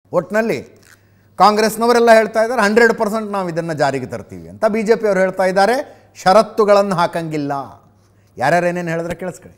ಒಟ್ಟಿನಲ್ಲಿ ಕಾಂಗ್ರೆಸ್ನವರೆಲ್ಲ ಹೇಳ್ತಾ ಇದ್ದಾರೆ ಹಂಡ್ರೆಡ್ ಪರ್ಸೆಂಟ್ ನಾವು ಇದನ್ನು ಜಾರಿಗೆ ತರ್ತೀವಿ ಅಂತ ಬಿ ಜೆ ಪಿಯವರು ಹೇಳ್ತಾ ಇದ್ದಾರೆ ಷರತ್ತುಗಳನ್ನು ಹಾಕಂಗಿಲ್ಲ ಯಾರ್ಯಾರು ಏನೇನು ಹೇಳಿದ್ರೆ ಕೇಳಿಸ್ಕೊಳ್ಳಿ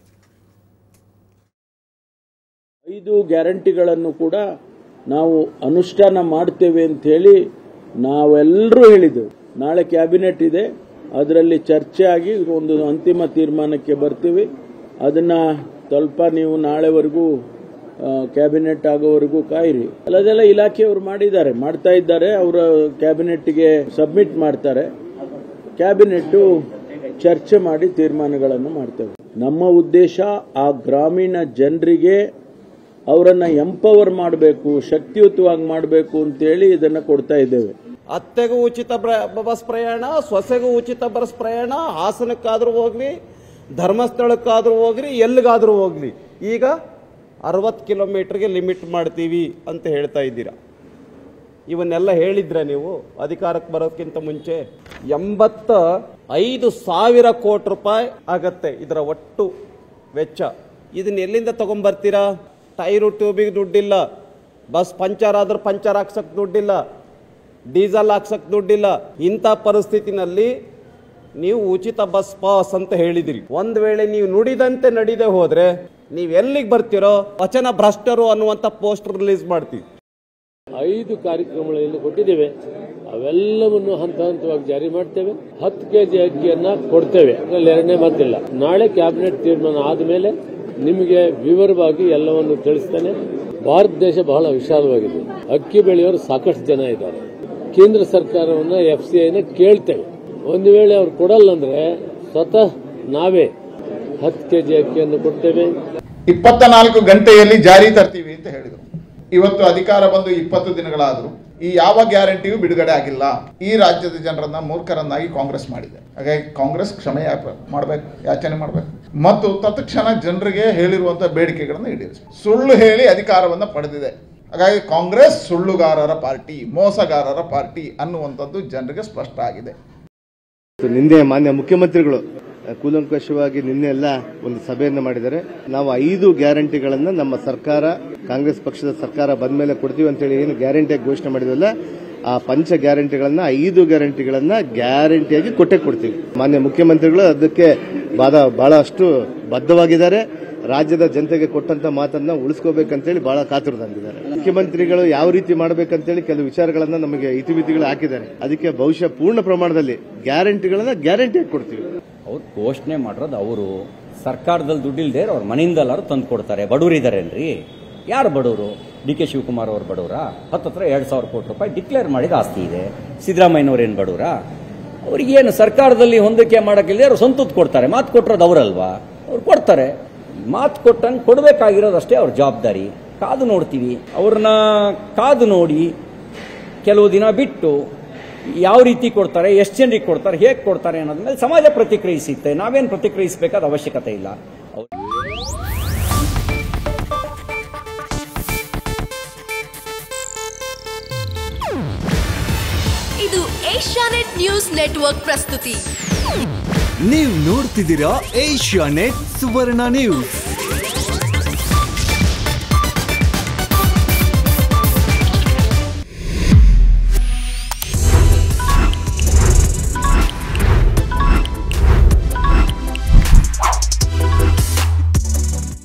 ಐದು ಗ್ಯಾರಂಟಿಗಳನ್ನು ಕೂಡ ನಾವು ಅನುಷ್ಠಾನ ಮಾಡ್ತೇವೆ ಅಂತ ಹೇಳಿ ನಾವೆಲ್ಲರೂ ಹೇಳಿದ್ದೆವು ನಾಳೆ ಕ್ಯಾಬಿನೆಟ್ ಇದೆ ಅದರಲ್ಲಿ ಚರ್ಚೆ ಆಗಿ ಒಂದು ಅಂತಿಮ ತೀರ್ಮಾನಕ್ಕೆ ಬರ್ತೀವಿ ಅದನ್ನ ಸ್ವಲ್ಪ ನೀವು ನಾಳೆವರೆಗೂ ಆ, ಕ್ಯಾಬಿನೆಟ್ ಆಗೋವರೆಗೂ ಕಾಯಿರಿ ಅಲ್ಲದೆಲ್ಲ ಇಲಾಖೆಯವರು ಮಾಡಿದ್ದಾರೆ ಮಾಡ್ತಾ ಇದ್ದಾರೆ ಅವರ ಕ್ಯಾಬಿನೆಟ್ಗೆ ಸಬ್ಮಿಟ್ ಮಾಡ್ತಾರೆ ಕ್ಯಾಬಿನೆಟ್ ಚರ್ಚೆ ಮಾಡಿ ತೀರ್ಮಾನಗಳನ್ನು ಮಾಡ್ತೇವೆ ನಮ್ಮ ಉದ್ದೇಶ ಆ ಗ್ರಾಮೀಣ ಜನರಿಗೆ ಅವರನ್ನ ಎಂಪವರ್ ಮಾಡಬೇಕು ಶಕ್ತಿಯುತವಾಗಿ ಮಾಡಬೇಕು ಅಂತೇಳಿ ಇದನ್ನ ಕೊಡ್ತಾ ಇದ್ದೇವೆ ಅತ್ತೆಗೂ ಉಚಿತ ಬ್ರ- ಬಸ್ ಪ್ರಯಾಣ ಸೊಸೆಗೂ ಉಚಿತ ಬಸ್ ಪ್ರಯಾಣ ಹಾಸನಕ್ಕಾದ್ರೂ ಹೋಗ್ಲಿ ಧರ್ಮಸ್ಥಳಕ್ಕಾದ್ರೂ ಹೋಗ್ಲಿ ಎಲ್ಲಿಗಾದ್ರೂ ಹೋಗ್ಲಿ ಈಗ ಅರವತ್ತು ಕಿಲೋಮೀಟರ್ಗೆ ಲಿಮಿಟ್ ಮಾಡ್ತೀವಿ ಅಂತ ಹೇಳ್ತಾ ಇದ್ದೀರಾ ಇವನ್ನೆಲ್ಲ ಹೇಳಿದ್ರೆ ನೀವು ಅಧಿಕಾರಕ್ಕೆ ಬರೋದಕ್ಕಿಂತ ಮುಂಚೆ ಎಂಬತ್ತ ಐದು ಸಾವಿರ ಕೋಟಿ ರೂಪಾಯಿ ಆಗತ್ತೆ ಇದರ ಒಟ್ಟು ವೆಚ್ಚ ಇದನ್ನ ಎಲ್ಲಿಂದ ತಗೊಂಡ್ಬರ್ತೀರಾ ಟೈರು ಟ್ಯೂಬಿಗೆ ದುಡ್ಡಿಲ್ಲ ಬಸ್ ಪಂಚರ್ ಆದ್ರೆ ಪಂಚರ್ ಹಾಕ್ಸಕ್ ದುಡ್ಡಿಲ್ಲ ಡೀಸೆಲ್ ಹಾಕ್ಸಕ್ ದುಡ್ಡಿಲ್ಲ ಇಂಥ ಪರಿಸ್ಥಿತಿನಲ್ಲಿ ನೀವು ಉಚಿತ ಬಸ್ ಪಾಸ್ ಅಂತ ಹೇಳಿದಿರಿ ಒಂದ್ ವೇಳೆ ನೀವು ನುಡಿದಂತೆ ನಡೀದೆ ಹೋದ್ರೆ ನೀವು ಎಲ್ಲಿಗೆ ಬರ್ತೀರೋ ವಚನ ಭ್ರಷ್ಟರು ಅನ್ನುವಂಥ ಪೋಸ್ಟರ್ ರಿಲೀಸ್ ಮಾಡ್ತೀವಿ ಐದು ಕಾರ್ಯಕ್ರಮಗಳನ್ನು ಕೊಟ್ಟಿದ್ದೇವೆ ಅವೆಲ್ಲವನ್ನು ಹಂತ ಹಂತವಾಗಿ ಜಾರಿ ಮಾಡ್ತೇವೆ ಹತ್ತು ಕೆಜಿ ಅಕ್ಕಿಯನ್ನ ಕೊಡ್ತೇವೆ ಅದ್ರಲ್ಲಿ ಎರಡನೇ ಮಾತಿಲ್ಲ ನಾಳೆ ಕ್ಯಾಬಿನೆಟ್ ತೀರ್ಮಾನ ಆದಮೇಲೆ ನಿಮಗೆ ವಿವರವಾಗಿ ಎಲ್ಲವನ್ನು ತಿಳಿಸ್ತೇನೆ ಭಾರತ ದೇಶ ಬಹಳ ವಿಶಾಲವಾಗಿದೆ ಅಕ್ಕಿ ಬೆಳೆಯೋರು ಸಾಕಷ್ಟು ಜನ ಇದ್ದಾರೆ ಕೇಂದ್ರ ಸರ್ಕಾರವನ್ನ ಎಫ್ ಸಿ ಐನ ಕೇಳ್ತೇವೆ ಒಂದು ವೇಳೆ ಅವ್ರು ಕೊಡಲ್ಲ ಅಂದ್ರೆ ಸ್ವತಃ ನಾವೇ ಹತ್ತು ಕೆಜಿ ಅಕ್ಕಿಯನ್ನು ಕೊಡ್ತೇವೆ ಇಪ್ಪತ್ತ ನಾಲ್ಕು ಗಂಟೆಯಲ್ಲಿ ಜಾರಿ ತರ್ತೀವಿ ಅಂತ ಹೇಳಿದರು ಇವತ್ತು ಅಧಿಕಾರ ಬಂದು ಇಪ್ಪತ್ತು ದಿನಗಳಾದರೂ ಈ ಯಾವ ಗ್ಯಾರಂಟಿಯೂ ಬಿಡುಗಡೆ ಆಗಿಲ್ಲ ಈ ರಾಜ್ಯದ ಜನರನ್ನ ಮೂರ್ಖರನ್ನಾಗಿ ಕಾಂಗ್ರೆಸ್ ಮಾಡಿದೆ ಹಾಗಾಗಿ ಕಾಂಗ್ರೆಸ್ ಕ್ಷಮೆ ಮಾಡಬೇಕು ಯಾಚನೆ ಮಾಡಬೇಕು ಮತ್ತು ತತ್ಕ್ಷಣ ಜನರಿಗೆ ಹೇಳಿರುವಂತಹ ಬೇಡಿಕೆಗಳನ್ನು ಈಡೇರಿಸಬೇಕು ಸುಳ್ಳು ಹೇಳಿ ಅಧಿಕಾರವನ್ನು ಪಡೆದಿದೆ ಹಾಗಾಗಿ ಕಾಂಗ್ರೆಸ್ ಸುಳ್ಳುಗಾರರ ಪಾರ್ಟಿ ಮೋಸಗಾರರ ಪಾರ್ಟಿ ಅನ್ನುವಂಥದ್ದು ಜನರಿಗೆ ಸ್ಪಷ್ಟ ಆಗಿದೆ ನಿನ್ನೆ ಮಾನ್ಯ ಮುಖ್ಯಮಂತ್ರಿಗಳು ಅಹ್, ಕೂಲಂಕಷವಾಗಿ ನಿನ್ನೆ ಎಲ್ಲ ಒಂದು ಸಭೆಯನ್ನು ಮಾಡಿದ್ದಾರೆ ನಾವು ಐದು ಗ್ಯಾರಂಟಿಗಳನ್ನ ನಮ್ಮ ಸರ್ಕಾರ ಕಾಂಗ್ರೆಸ್ ಪಕ್ಷದ ಸರ್ಕಾರ ಬಂದ ಮೇಲೆ ಕೊಡ್ತೀವಿ ಅಂತೇಳಿ ಏನು ಗ್ಯಾರಂಟಿಯಾಗಿ ಘೋಷಣೆ ಮಾಡಿದ್ವಲ್ಲ ಆ ಪಂಚ ಗ್ಯಾರಂಟಿಗಳನ್ನ ಐದು ಗ್ಯಾರಂಟಿಗಳನ್ನ ಗ್ಯಾರಂಟಿಯಾಗಿ ಕೊಟ್ಟೆ ಕೊಡ್ತೀವಿ ಮಾನ್ಯ ಮುಖ್ಯಮಂತ್ರಿಗಳು ಅದಕ್ಕೆ ಬಾದ ಬಹಳಷ್ಟು ಬದ್ಧವಾಗಿದ್ದಾರೆ ರಾಜ್ಯದ ಜನತೆಗೆ ಕೊಟ್ಟಂತ ಮಾತನ್ನ ಉಳಿಸ್ಕೋಬೇಕಂತೇಳಿ ಬಹಳ ಕಾತುರದಂದಿದ್ದಾರೆ ಮುಖ್ಯಮಂತ್ರಿಗಳು ಯಾವ ರೀತಿ ಮಾಡಬೇಕಂತೇಳಿ ಕೆಲವು ವಿಚಾರಗಳನ್ನ ನಮಗೆ ಇತಿಮಿತಿಗಳು ಹಾಕಿದ್ದಾರೆ ಅದಕ್ಕೆ ಬಹುಶಃ ಪೂರ್ಣ ಪ್ರಮಾಣದಲ್ಲಿ ಗ್ಯಾರಂಟಿಗಳನ್ನ ಗ್ಯಾರಂಟಿಯಾಗಿ ಕೊಡ್ತೀವಿ ಅವ್ರು ಘೋಷಣೆ ಮಾಡಿರೋದು ಅವರು ಸರ್ಕಾರದಲ್ಲಿ ದುಡ್ಡಿಲ್ದೇ ಅವ್ರ ಮನೆಯಿಂದಲ್ಲಾರು ತಂದು ಕೊಡ್ತಾರೆ ಬಡವರು ಇದಾರೇನ್ರಿ ಯಾರು ಬಡವರು ಡಿ ಕೆ ಶಿವಕುಮಾರ್ ಅವ್ರ ಬಡವರ ಹತ್ತತ್ರ ಎರಡು ಸಾವಿರ ಕೋಟಿ ರೂಪಾಯಿ ಡಿಕ್ಲೇರ್ ಮಾಡಿದ ಆಸ್ತಿ ಇದೆ ಸಿದ್ದರಾಮಯ್ಯನವ್ರು ಏನು ಬಡವರ ಅವ್ರಿಗೇನು ಸರ್ಕಾರದಲ್ಲಿ ಹೊಂದಿಕೆ ಮಾಡೋಕ್ಕಿಲ್ಲದೆ ಅವ್ರು ಸ್ವಂತದ್ದು ಕೊಡ್ತಾರೆ ಮಾತು ಕೊಟ್ಟಿರೋದು ಅವರಲ್ವಾ ಅವ್ರು ಕೊಡ್ತಾರೆ ಮಾತು ಕೊಟ್ಟಂಗೆ ಕೊಡಬೇಕಾಗಿರೋದಷ್ಟೇ ಅವ್ರ ಜವಾಬ್ದಾರಿ ಕಾದು ನೋಡ್ತೀವಿ ಅವ್ರನ್ನ ಕಾದು ನೋಡಿ ಕೆಲವು ದಿನ ಬಿಟ್ಟು ಯಾವ ರೀತಿ ಕೊಡ್ತಾರೆ ಎಷ್ಟು ಜನರಿಗೆ ಕೊಡ್ತಾರೆ ಹೇಗೆ ಕೊಡ್ತಾರೆ ಅನ್ನೋದ್ರ ಮೇಲೆ ಸಮಾಜ ಪ್ರತಿಕ್ರಿಯಿಸುತ್ತೆ ನಾವೇನು ಪ್ರತಿಕ್ರಿಯಿಸಬೇಕಾದ ಅವಶ್ಯಕತೆ ಇಲ್ಲ ಅವ್ರು- ಇದು ಏಷ್ಯಾನೆಟ್ ನ್ಯೂಸ್ ನೆಟ್ವರ್ಕ್ ಪ್ರಸ್ತುತಿ ನೀವು ನೋಡ್ತಿದ್ದೀರಾ ಏಷ್ಯಾ ನೆಟ್ ಸುವರ್ಣ ನ್ಯೂಸ್